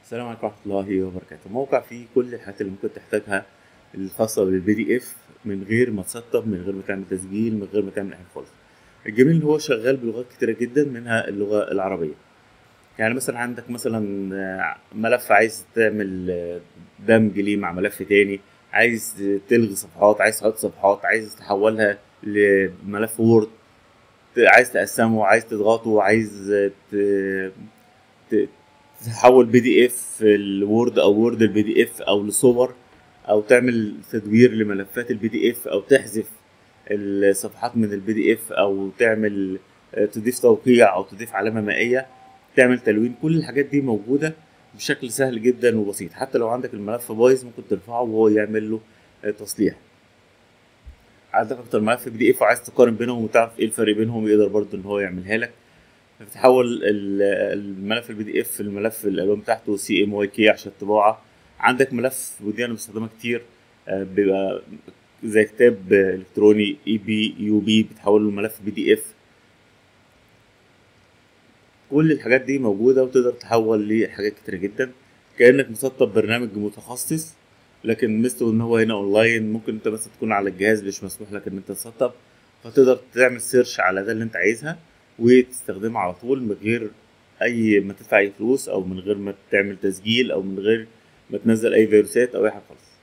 السلام عليكم ورحمة الله وبركاته موقع فيه كل الحاجات اللي ممكن تحتاجها الخاصة بالبي دي اف من غير ما تسطب من غير ما تعمل تسجيل من غير ما تعمل أي حاجة خالص الجميل ان هو شغال بلغات كتيرة جدا منها اللغة العربية يعني مثلا عندك مثلا آه، ملف عايز تعمل آه، دمج ليه مع ملف تاني عايز تلغي صفحات عايز تحط صفحات عايز تحولها لملف وورد عايز تقسمه عايز تضغطه عايز ت- ت- تحول بي دي اف الوورد او وورد البي دي اف او لصور او تعمل تدوير لملفات البي دي اف او تحذف الصفحات من البي دي اف او تعمل آه، تضيف توقيع او تضيف علامه مائيه تعمل تلوين كل الحاجات دي موجوده بشكل سهل جدا وبسيط حتى لو عندك الملف بايظ ممكن ترفعه وهو يعمل له آه، تصليح عندك اكتر ملف بي دي اف وعايز تقارن بينهم وتعرف ايه الفرق بينهم يقدر برضه ان هو يعملها لك بتحول ال- الملف البي دي اف الملف الالوان بتاعته سي ام واي كي عشان الطباعه عندك ملف ودي انا بستخدمها كتير آه، بيبقى زي كتاب الكتروني اي بي يو بي بتحوله لملف بي دي اف كل الحاجات دي موجوده وتقدر تحول لحاجات كتير جدا كانك مسطب برنامج متخصص لكن ميزته ان هو هنا اونلاين ممكن انت مثلا تكون على الجهاز مش مسموح لك ان انت تسطب فتقدر تعمل سيرش على ده اللي انت عايزها وتستخدمها على طول من غير اي ما تدفع اي فلوس او من غير ما تعمل تسجيل او من غير ما تنزل اي فيروسات او اي حاجه خالص